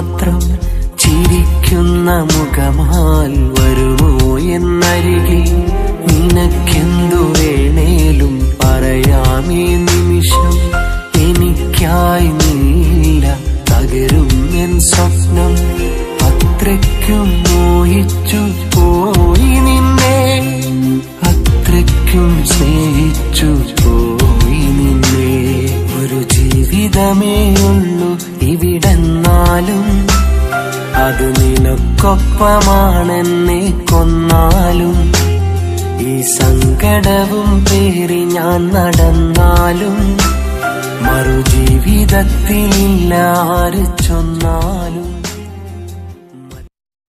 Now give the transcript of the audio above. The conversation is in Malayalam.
മാത്രം ചിരിക്കുന്ന മുഖമാൽ വരുമോ എന്നരികിൽ നിനക്കെന്തു വേണേലും പറയാമേ നിമിഷം എനിക്കായി നീല തകരും എൻ സ്വപ്നം അത്രയ്ക്കും മോഹിച്ചു പോയി നിന്നെ അത്രയ്ക്കും സ്നേഹിച്ചു പോയി നിന്നെ ഒരു ജീവിതമേ ഉള്ളൂ ഇവിടെന്നാലും അത് നിനക്കൊപ്പമാണെന്നെ കൊന്നാലും ഈ സങ്കടവും പേറി ഞാൻ നടന്നാലും മറുജീവിതത്തിൽ ആര് ചൊന്നാലും